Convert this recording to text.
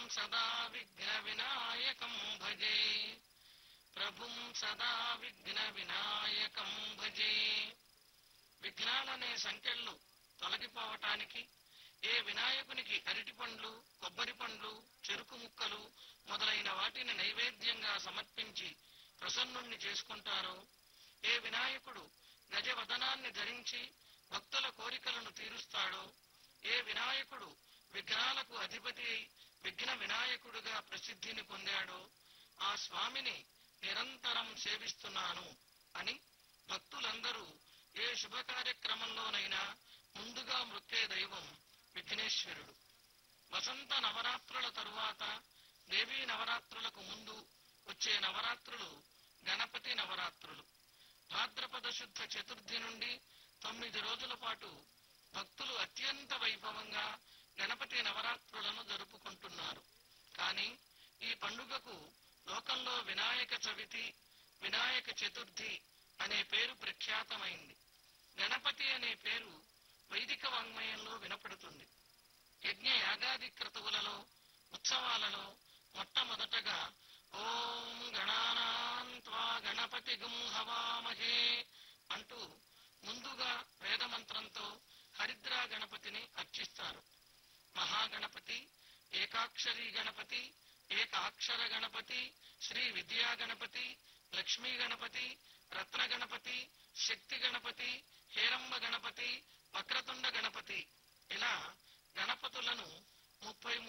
సదా విఘ్న వినాయకం భజే ప్రభుం సదా విఘ్న వినాయకం భజే విఘ్నాలనే సంఖ్యలు తొలగిపోవటానికి ఏ వినాయకునికి అరటి పండ్లు కొబ్బరి పండ్లు చెరుకు ముక్కలు మొదలైన వాటిని నైవేద్యంగా సమర్పించి ప్రసన్నుణ్ణి చేసుకుంటారో ఏ వినాయకుడు గజవదనాన్ని ధరించి భక్తుల కోరికలను తీరుస్తాడో ఏ వినాయకుడు విఘ్నాలకు అధిపతి అయి విఘ్న వినాయకుడుగా ప్రసిద్ధిని పొందాడో ఆ స్వామిని నిరంతరం సేవిస్తున్నాను అని భక్తులందరూ ఏ శుభ కార్యక్రమంలోనైనా ముందుగా మృక్కే దైవం విఘ్నేశ్వరుడు వసంత నవరాత్రుల తరువాత దేవీ నవరాత్రులకు ముందు వచ్చే నవరాత్రులు గణపతి నవరాత్రులు భాద్రపద శుద్ధ చతుర్థి నుండి తొమ్మిది రోజుల పాటు భక్తులు అత్యంత వైభవంగా గణపతి నవరాత్రులను జరుపుకుంటున్నారు కానీ ఈ పండుగకు లోకంలో వినాయక చవితి వినాయక చతుర్థి అనే పేరు ప్రఖ్యాతమైంది గణపతి అనే పేరు వైదిక వాంగ్మయంలో వినపడుతుంది యజ్ఞ యాగాది క్రతువులలో ఉత్సవాలలో మొట్టమొదటగా ఓం గణానాన్త్వా గణపతి గుం హవామహే అంటూ ముందుగా వేదమంత్రంతో హరిద్రా గణపతిని అర్చిస్తారు మహాగణపతి ఏకాక్షరీ గణపతి ఏకాక్షర గణపతి శ్రీ విద్యా గణపతి లక్ష్మీ గణపతి రత్న గణపతి శక్తి గణపతి హేరంబ గణపతి వక్రతుండ గణపతి ఇలా గణపతులను ముప్పై